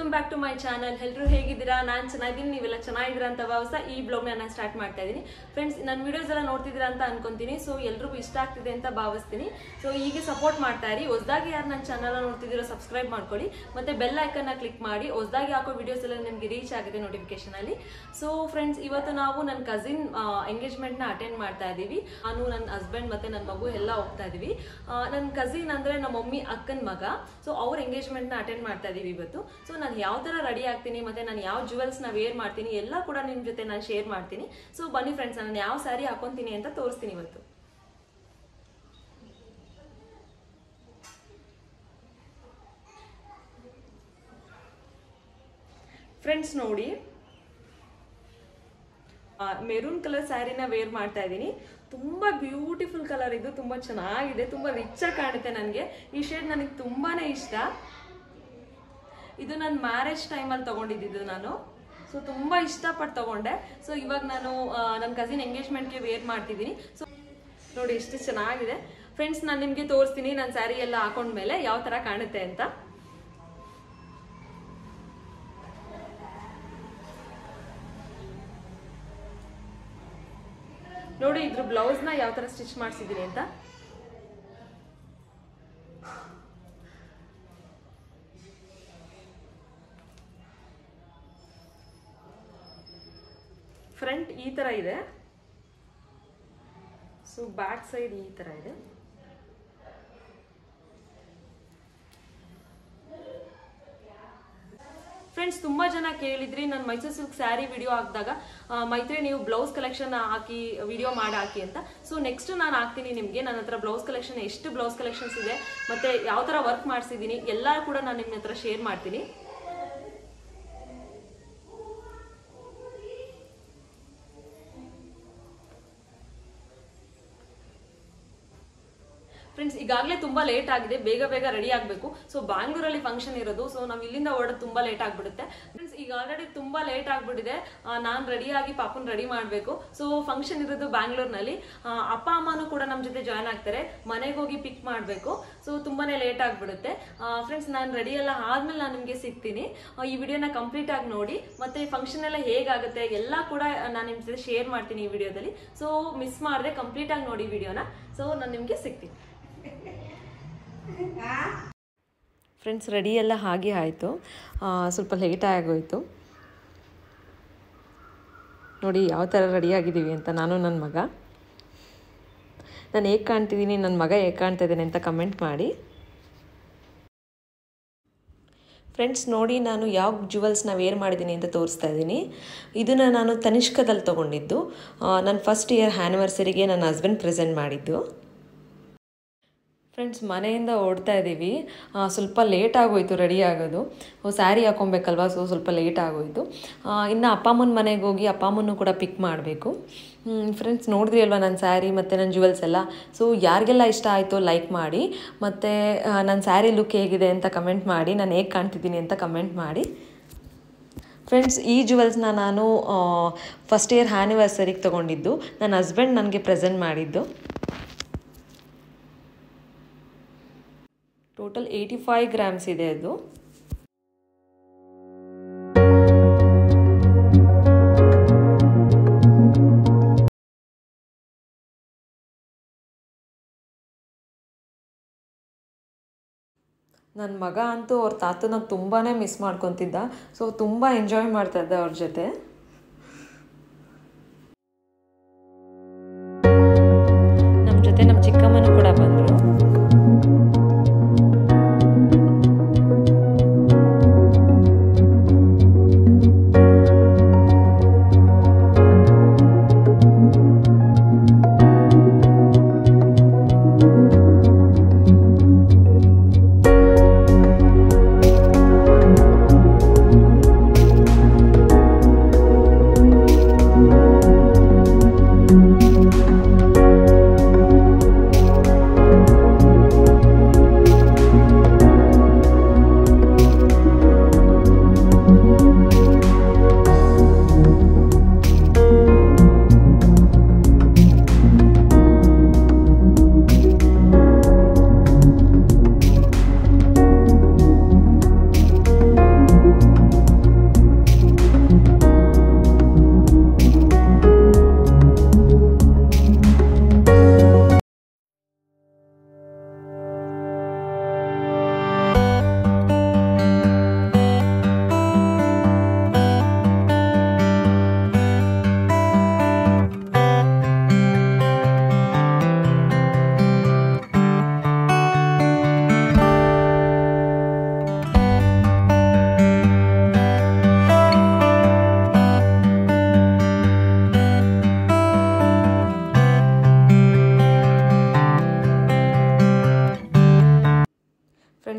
back to my channel ಎಲ್ಲರೂ ಹೇಗಿದ್ದೀರಾ ನಾನು ಚೆನ್ನಾಗಿದ್ದೀನಿ ನೀವೆಲ್ಲ ಚೆನ್ನಾಗಿದ್ದೀರಾ ಅಂತ ಭಾವಿಸ್ತಾ ಈ ಬ್ಲಾಗ್ನ ನಾನು ಸ್ಟಾರ್ಟ್ ಮಾಡ್ತಾ ಇದ್ದೀನಿ ಫ್ರೆಂಡ್ಸ್ ನನ್ನ ವಿಡಿಯೋಸ್ ಎಲ್ಲ ನೋಡ್ತಿದ್ದೀರಾ ಅಂತ ಅನ್ಕೊಂತೀನಿ ಸೊ ಎಲ್ರಿಗೂ ಇಷ್ಟ ಆಗ್ತಿದೆ ಅಂತ ಭಾವಿಸ್ತೀನಿ ಸೊ ಹೀಗೆ ಸಪೋರ್ಟ್ ಮಾಡ್ತಾ ಇರಿ ಹೊಸದಾಗಿ ಯಾರು ನನ್ನ ಚಾನಲ್ ನೋಡ್ತಿದ್ದೀರೋ ಸಬ್ಸ್ಕ್ರೈಬ್ ಮಾಡ್ಕೊಳ್ಳಿ ಮತ್ತೆ ಬೆಲ್ ಐಕನ್ನ ಕ್ಲಿಕ್ ಮಾಡಿ ಹೊಸದಾಗಿ ಹಾಕೋ ವಿಡಿಯೋಸ್ ಎಲ್ಲ ನಿಮಗೆ ರೀಚ್ ಆಗಿದೆ ನೋಟಿಫಿಕೇಶನ್ ಅಲ್ಲಿ ಸೊ ಫ್ರೆಂಡ್ಸ್ ಇವತ್ತು ನಾವು ನನ್ನ ಕಸಿನ್ ಎಂಗೇಜ್ಮೆಂಟ್ನ ಅಟೆಂಡ್ ಮಾಡ್ತಾ ಇದ್ದೀವಿ ನಾನು ನನ್ನ ಹಸ್ಬೆಂಡ್ ಮತ್ತೆ ನನ್ನ ಮಗು ಎಲ್ಲ ಹೋಗ್ತಾ ಇದೀವಿ ನನ್ನ ಕಸಿನ್ ಅಂದ್ರೆ ನಮ್ಮ ಮಮ್ಮಿ ಅಕ್ಕನ ಮಗ ಸೊ ಅವ್ರ ಎಂಗೇಜ್ಮೆಂಟ್ನ ಅಟೆಂಡ್ ಮಾಡ್ತಾ ಇದೀವಿ ಇವತ್ತು ಸೊ ನಾನು ಯಾವ ತರ ರೆಡಿ ಆಗ್ತೀನಿ ಮತ್ತೆ ನಾನು ಯಾವ ಜುವೆಲ್ಸ್ನ ವೇರ್ ಮಾಡ್ತೀನಿ ಎಲ್ಲ ಕೂಡ ನಿಮ್ ಜೊತೆ ನಾನು ಶೇರ್ ಮಾಡ್ತೀನಿ ಸೊ ಬನ್ನಿ ಫ್ರೆಂಡ್ಸ್ ನಾನು ಯಾವ ಸ್ಯಾರಿ ಹಾಕೊಂತೀನಿ ಅಂತ ತೋರಿಸ್ತೀನಿ ಇವತ್ತು ಫ್ರೆಂಡ್ಸ್ ನೋಡಿ ಮೆರೂನ್ ಕಲರ್ ಸ್ಯಾರಿನ ವೇರ್ ಮಾಡ್ತಾ ಇದ್ದೀನಿ ತುಂಬ ಬ್ಯೂಟಿಫುಲ್ ಕಲರ್ ಇದು ತುಂಬ ಚೆನ್ನಾಗಿದೆ ತುಂಬ ರಿಚ್ ಆಗಿ ಕಾಣುತ್ತೆ ನನಗೆ ಈ ಶೇಡ್ ನನಗೆ ತುಂಬಾ ಇಷ್ಟ ಇದು ನನ್ನ ಮ್ಯಾರೇಜ್ ಟೈಮಲ್ಲಿ ತೊಗೊಂಡಿದ್ದು ನಾನು ಸೊ ತುಂಬ ಇಷ್ಟಪಟ್ಟು ತೊಗೊಂಡೆ ಸೊ ಇವಾಗ ನಾನು ನನ್ನ ಕಸಿನ್ ಎಂಗೇಜ್ಮೆಂಟ್ಗೆ ವೇರ್ ಮಾಡ್ತಿದ್ದೀನಿ ಸೊ ನೋಡಿ ಎಷ್ಟು ಚೆನ್ನಾಗಿದೆ ಫ್ರೆಂಡ್ಸ್ ನಾನು ನಿಮಗೆ ತೋರಿಸ್ತೀನಿ ನನ್ನ ಸ್ಯಾರಿ ಎಲ್ಲ ಹಾಕೊಂಡ್ಮೇಲೆ ಯಾವ ಥರ ಕಾಣುತ್ತೆ ಅಂತ ನೋಡಿ ಇದ್ರ ಬ್ಲೌಸ್ನ ಯಾವ ಥರ ಸ್ಟಿಚ್ ಮಾಡಿಸಿದ್ದೀನಿ ಅಂತ ಫ್ರಂಟ್ ಈ ಥರ ಇದೆ ಸೊ ಬ್ಯಾಕ್ ಸೈಡ್ ಈ ಥರ ಇದೆ ಫ್ರೆಂಡ್ಸ್ ತುಂಬ ಜನ ಕೇಳಿದ್ರಿ ನಾನು ಮೈಸೂರು ಸಿಲ್ಕ್ ಸ್ಯಾರಿ ವಿಡಿಯೋ ಹಾಕಿದಾಗ ಮೈತ್ರಿ ನೀವು ಬ್ಲೌಸ್ ಕಲೆಕ್ಷನ್ ಹಾಕಿ ವಿಡಿಯೋ ಮಾಡಿ ಹಾಕಿ ಅಂತ ಸೊ ನೆಕ್ಸ್ಟ್ ನಾನು ಹಾಕ್ತೀನಿ ನಿಮಗೆ ನನ್ನ ಹತ್ರ ಬ್ಲೌಸ್ ಕಲೆಕ್ಷನ್ ಎಷ್ಟು ಬ್ಲೌಸ್ ಕಲೆಕ್ಷನ್ಸ್ ಇದೆ ಮತ್ತೆ ಯಾವ ಥರ ವರ್ಕ್ ಮಾಡಿಸಿದ್ದೀನಿ ಎಲ್ಲ ಕೂಡ ನಾನು ನಿಮ್ಮ ಹತ್ರ ಶೇರ್ ಮಾಡ್ತೀನಿ ಫ್ರೆಂಡ್ಸ್ ಈಗಾಗಲೇ ತುಂಬಾ ಲೇಟ್ ಆಗಿದೆ ಬೇಗ ಬೇಗ ರೆಡಿ ಆಗಬೇಕು ಸೊ ಬ್ಯಾಂಗ್ಳೂರಲ್ಲಿ ಫಂಕ್ಷನ್ ಇರೋದು ಸೊ ನಾವು ಇಲ್ಲಿಂದ ಹೊರಡೋದು ತುಂಬಾ ಲೇಟ್ ಆಗ್ಬಿಡುತ್ತೆ ಫ್ರೆಂಡ್ಸ್ ಈಗ ಆಲ್ರೆಡಿ ತುಂಬಾ ಲೇಟ್ ಆಗ್ಬಿಟ್ಟಿದೆ ನಾನು ರೆಡಿಯಾಗಿ ಪಾಪನ್ ರೆಡಿ ಮಾಡಬೇಕು ಸೊ ಫಂಕ್ಷನ್ ಇರೋದು ಬ್ಯಾಂಗ್ಳೂರ್ನಲ್ಲಿ ಅಪ್ಪ ಅಮ್ಮನೂ ಕೂಡ ನಮ್ಮ ಜೊತೆ ಜಾಯ್ನ್ ಆಗ್ತಾರೆ ಮನೆಗೆ ಹೋಗಿ ಪಿಕ್ ಮಾಡಬೇಕು ಸೊ ತುಂಬಾನೇ ಲೇಟ್ ಆಗ್ಬಿಡುತ್ತೆ ಫ್ರೆಂಡ್ಸ್ ನಾನು ರೆಡಿ ಎಲ್ಲ ಆದ್ಮೇಲೆ ನಾನು ನಿಮಗೆ ಸಿಗ್ತೀನಿ ಈ ವಿಡಿಯೋನ ಕಂಪ್ಲೀಟ್ ಆಗಿ ನೋಡಿ ಮತ್ತೆ ಫಂಕ್ಷನ್ ಎಲ್ಲ ಹೇಗಾಗುತ್ತೆ ಎಲ್ಲ ಕೂಡ ನಾನು ನಿಮ್ಮ ಜೊತೆ ಶೇರ್ ಮಾಡ್ತೀನಿ ಈ ವಿಡಿಯೋದಲ್ಲಿ ಸೊ ಮಿಸ್ ಮಾಡಿದ್ರೆ ಕಂಪ್ಲೀಟ್ ಆಗಿ ನೋಡಿ ವಿಡಿಯೋನ ಸೊ ನಾನು ನಿಮಗೆ ಸಿಗ್ತೀನಿ ಫ್ರೆಂಡ್ಸ್ ರೆಡಿ ಎಲ್ಲ ಹಾಗೆ ಆಯಿತು ಸ್ವಲ್ಪ ಲೇಟ್ ಆಗೋಯ್ತು ನೋಡಿ ಯಾವ ಥರ ರೆಡಿ ಆಗಿದ್ದೀವಿ ಅಂತ ನಾನು ನನ್ನ ಮಗ ನಾನು ಹೇಗೆ ಕಾಣ್ತಿದ್ದೀನಿ ನನ್ನ ಮಗ ಹೇಗೆ ಕಾಣ್ತಾ ಇದ್ದಾನೆ ಅಂತ ಕಮೆಂಟ್ ಮಾಡಿ ಫ್ರೆಂಡ್ಸ್ ನೋಡಿ ನಾನು ಯಾವ ಜುವೆಲ್ಸ್ನ ವೇರ್ ಮಾಡಿದ್ದೀನಿ ಅಂತ ತೋರಿಸ್ತಾ ಇದ್ದೀನಿ ಇದನ್ನು ನಾನು ತನಿಷ್ಕದಲ್ಲಿ ತೊಗೊಂಡಿದ್ದು ನನ್ನ ಫಸ್ಟ್ ಇಯರ್ ಆ್ಯನಿವರ್ಸರಿಗೆ ನನ್ನ ಹಸ್ಬೆಂಡ್ ಪ್ರೆಸೆಂಟ್ ಮಾಡಿದ್ದು ಫ್ರೆಂಡ್ಸ್ ಮನೆಯಿಂದ ಓಡ್ತಾ ಇದ್ದೀವಿ ಸ್ವಲ್ಪ ಲೇಟ್ ಆಗೋಯ್ತು ರೆಡಿ ಆಗೋದು ಸ್ಯಾರಿ ಹಾಕೊಬೇಕಲ್ವ ಸೊ ಸ್ವಲ್ಪ ಲೇಟ್ ಆಗೋಯ್ತು ಇನ್ನು ಅಪ್ಪ ಅಮ್ಮನ ಮನೆಗೆ ಹೋಗಿ ಅಪ್ಪ ಅಮ್ಮನೂ ಕೂಡ ಪಿಕ್ ಮಾಡಬೇಕು ಫ್ರೆಂಡ್ಸ್ ನೋಡಿದ್ರಿ ಅಲ್ವಾ ನನ್ನ ಸ್ಯಾರಿ ಮತ್ತು ನನ್ನ ಜುವೆಲ್ಸ್ ಎಲ್ಲ ಸೊ ಯಾರಿಗೆಲ್ಲ ಇಷ್ಟ ಆಯಿತು ಲೈಕ್ ಮಾಡಿ ಮತ್ತು ನನ್ನ ಸ್ಯಾರಿ ಲುಕ್ ಹೇಗಿದೆ ಅಂತ ಕಮೆಂಟ್ ಮಾಡಿ ನಾನು ಹೇಗೆ ಕಾಣ್ತಿದ್ದೀನಿ ಅಂತ ಕಮೆಂಟ್ ಮಾಡಿ ಫ್ರೆಂಡ್ಸ್ ಈ ಜುವೆಲ್ಸ್ನ ನಾನು ಫಸ್ಟ್ ಇಯರ್ ಆ್ಯನಿವರ್ಸರಿಗೆ ತೊಗೊಂಡಿದ್ದು ನನ್ನ ಹಸ್ಬೆಂಡ್ ನನಗೆ ಪ್ರೆಸೆಂಟ್ ಮಾಡಿದ್ದು ಟೋಟಲ್ ಏಯ್ಟಿ ಫೈವ್ ಗ್ರಾಮ್ಸ್ ಇದೆ ಅದು ನನ್ನ ಮಗ ಅಂತೂ ಅವ್ರ ತಾತನ ತುಂಬಾ ಮಿಸ್ ಮಾಡ್ಕೊತಿದ್ದ ಸೊ ತುಂಬ ಎಂಜಾಯ್ ಮಾಡ್ತಾ ಇದ್ದ ಅವ್ರ ಜೊತೆ ನಮ್ಮ ಜೊತೆ ನಮ್ಮ ಚಿಕ್ಕಮ್ಮನೂ ಕೂಡ ಬಂದರು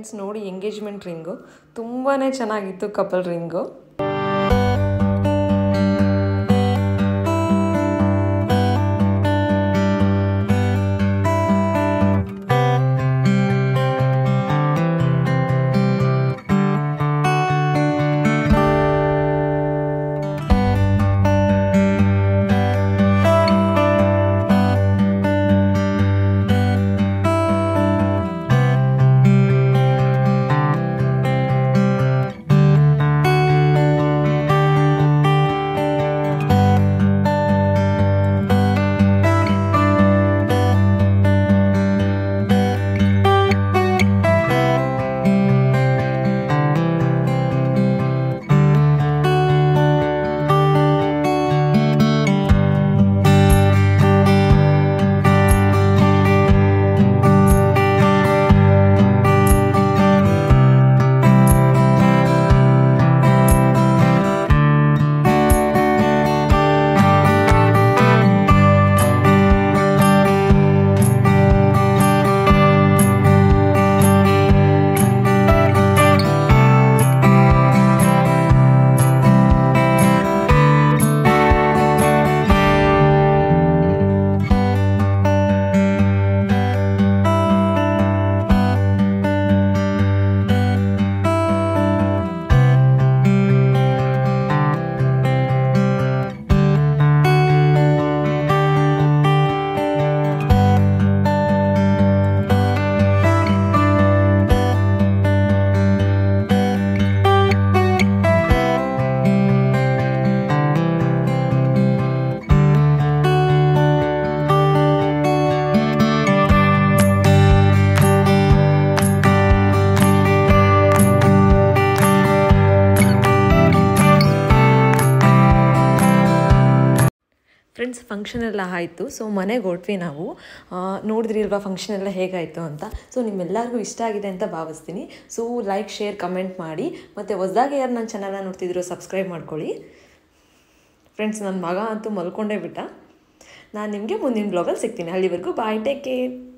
ಫ್ರೆಂಡ್ಸ್ ನೋಡಿ ಎಂಗೇಜ್ಮೆಂಟ್ ರಿಂಗು ತುಂಬಾ ಚೆನ್ನಾಗಿತ್ತು ಕಪಲ್ ರಿಂಗು ಫ್ರೆಂಡ್ಸ್ ಫಂಕ್ಷನ್ ಎಲ್ಲ ಆಯಿತು ಸೊ ಮನೆಗೆ ಹೊರಟ್ವಿ ನಾವು ನೋಡಿದ್ರಿಲ್ವಾ ಫಂಕ್ಷನ್ ಎಲ್ಲ ಹೇಗಾಯಿತು ಅಂತ ಸೊ ನಿಮ್ಮೆಲ್ಲರಿಗೂ ಇಷ್ಟ ಆಗಿದೆ ಅಂತ ಭಾವಿಸ್ತೀನಿ ಸೊ ಲೈಕ್ ಶೇರ್ ಕಮೆಂಟ್ ಮಾಡಿ ಮತ್ತು ಹೊಸ್ದಾಗಿ ಯಾರು ನನ್ನ ಚಾನಲ್ನ ನೋಡ್ತಿದ್ರು ಸಬ್ಸ್ಕ್ರೈಬ್ ಮಾಡ್ಕೊಳ್ಳಿ ಫ್ರೆಂಡ್ಸ್ ನನ್ನ ಮಗ ಅಂತೂ ಮಲ್ಕೊಂಡೇ ಬಿಟ್ಟ ನಾನು ನಿಮಗೆ ಮುಂದಿನ ಬ್ಲಾಗಲ್ಲಿ ಸಿಗ್ತೀನಿ ಅಲ್ಲಿವರೆಗೂ ಬಾಯ್ ಟೇಕ್ ಕೇರ್